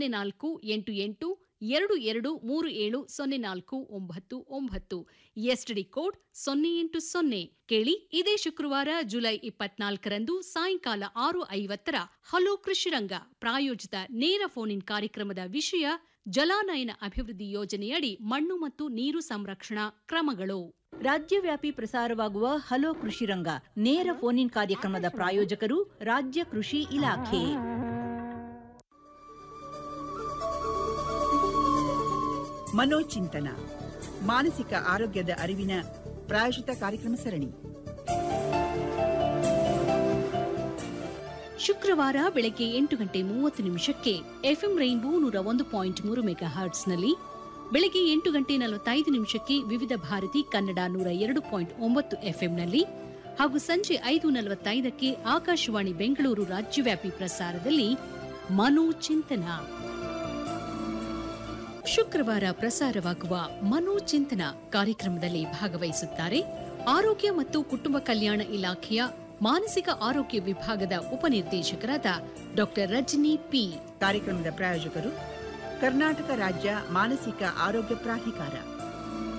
ಸೊನ್ನೆ ನಾಲ್ಕು ಎಂಟು ಎಂಟು ಎರಡು ಎರಡು ಮೂರು ಏಳು ಸೊನ್ನೆ ನಾಲ್ಕು ಒಂಬತ್ತು ಒಂಬತ್ತು ಎಸ್ಟಿಡಿ ಕೋಡ್ ಸೊನ್ನೆ ಎಂಟು ಸೊನ್ನೆ ಕೇಳಿ ಇದೇ ಶುಕ್ರವಾರ ಜುಲೈ ಇಪ್ಪತ್ನಾಲ್ಕರಂದು ಸಾಯಂಕಾಲ ಆರು ಐವತ್ತರ ಹಲೋ ಕೃಷಿರಂಗ ಪ್ರಾಯೋಜಿತ ನೇರ ಫೋನ್ ಇನ್ ಕಾರ್ಯಕ್ರಮದ ವಿಷಯ ಜಲಾನಯನ ಅಭಿವೃದ್ಧಿ ಯೋಜನೆಯಡಿ ಮಣ್ಣು ಮತ್ತು ನೀರು ಸಂರಕ್ಷಣಾ ಕ್ರಮಗಳು ರಾಜ್ಯವ್ಯಾಪಿ ಪ್ರಸಾರವಾಗುವ ಹಲೋ ಕೃಷಿ ರಂಗ ನೇರ ಫೋನ್ ಇನ್ ಕಾರ್ಯಕ್ರಮದ ಪ್ರಾಯೋಜಕರು ರಾಜ್ಯ ಕೃಷಿ ಇಲಾಖೆ ಮನೋಚಿಂತನ ಮಾನಸಿಕ ಆರೋಗ್ಯದ ಅರಿವಿನ ಪ್ರಾಯೋಜಿತ ಕಾರ್ಯಕ್ರಮ ಸರಣಿ ಶುಕ್ರವಾರ ಬೆಳಗ್ಗೆ ಎಂಟು ಗಂಟೆ ಮೂವತ್ತು ನಿಮಿಷಕ್ಕೆ ಎಫ್ಎಂ ರೈನ್ಬೋ ನೂರ ಒಂದು ಪಾಯಿಂಟ್ ಮೂರು ಮೆಗಾ ಹರ್ಟ್ಸ್ನಲ್ಲಿ ಬೆಳಗ್ಗೆ ಎಂಟು ಗಂಟೆ ನಲವತ್ತೈದು ನಿಮಿಷಕ್ಕೆ ವಿವಿಧ ಭಾರತಿ ಕನ್ನಡ ನೂರ ಎರಡು ಪಾಯಿಂಟ್ ಒಂಬತ್ತು ಎಫ್ಎಂನಲ್ಲಿ ಹಾಗೂ ಸಂಜೆ ಐದು ನಲವತ್ತೈದಕ್ಕೆ ಆಕಾಶವಾಣಿ ಬೆಂಗಳೂರು ರಾಜ್ಯವ್ಯಾಪಿ ಪ್ರಸಾರದಲ್ಲಿ ಮನೋಚಿಂತನ ಶುಕ್ರವಾರ ಪ್ರಸಾರವಾಗುವ ಮನೋಚಿಂತನ ಕಾರ್ಯಕ್ರಮದಲ್ಲಿ ಭಾಗವಹಿಸುತ್ತಾರೆ ಆರೋಗ್ಯ ಮತ್ತು ಕುಟುಂಬ ಕಲ್ಯಾಣ ಇಲಾಖೆಯ ಮಾನಸಿಕ ಆರೋಗ್ಯ ವಿಭಾಗದ ಉಪನಿರ್ದೇಶಕರಾದ ಡಾಕ್ಟರ್ ರಜನಿ ಪಿ ಕಾರ್ಯಕ್ರಮದ ಪ್ರಾಯೋಜಕರು ಕರ್ನಾಟಕ ರಾಜ್ಯ ಮಾನಸಿಕ ಆರೋಗ್ಯ ಪ್ರಾಧಿಕಾರ